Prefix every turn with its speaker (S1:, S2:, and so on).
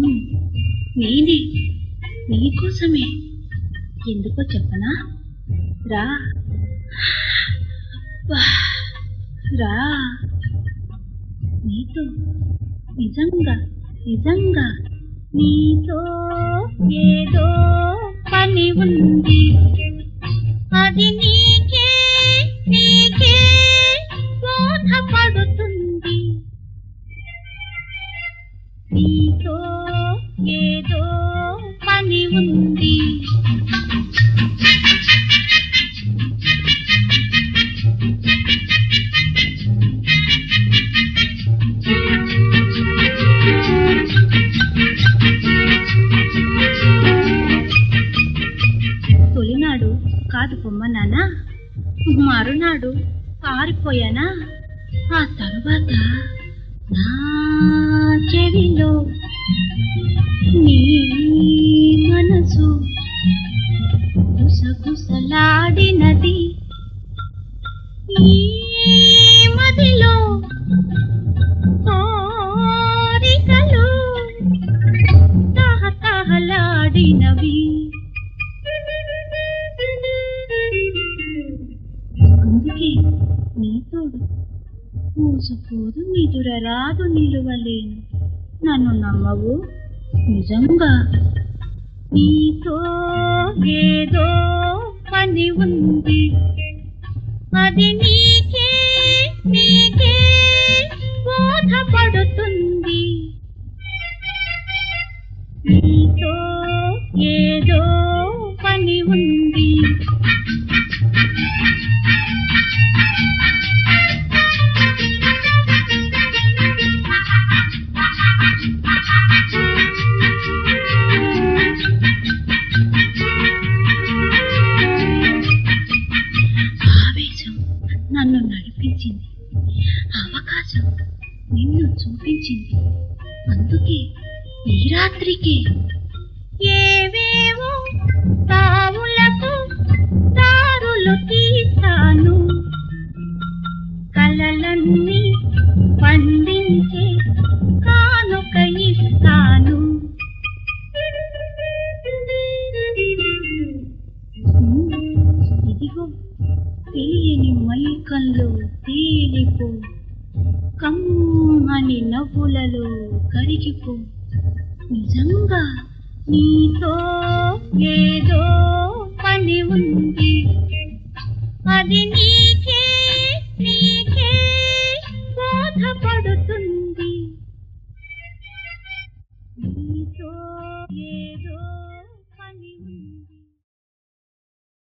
S1: అవును నేనే నీకోసమే ఎందుకో చెప్పనా రా వా, రా నీతో నిజంగా నిజంగా నీతో ఏదో పని ఉంది అది నీకే నీకే బోధపడుతుంది నీతో ఏదో పని ఉంది తొలినాడు కాదు పొమ్మన్నానా మరునాడు పారిపోయానా ఆ తరువాత నా చెవిలో నీ మనసు గుసగుసలాడినది ఈ మదిలో కోరికలు తహతహలాడినవి అందుకే నీతోడు మూసపోదు నిదురరాదు నిలువలేను నన్ను నమ్మవు నిజంగా నీతో ఏదో పని ఉంది అది నీకే నీకే బోధపడుతుంది నీతో ఏదో పని ఉంది ఆవేశం నన్ను నడిపించింది అవకాశం నిన్ను చూపించింది అందుకే ఈ రాత్రికి ఏవేవో తావులకు దారులు తీస్తాను కలలన్నీ పండించే కానుక ఇస్తాను ఇదిగో తెలియని మైకంలో తేలిపో కమ్మని నవ్వులలో కరిగిపో నిజంగా నీతో ఏదో పని ఉంది అది నీకే నీకే బోధపడుతుంది నీతో ఏ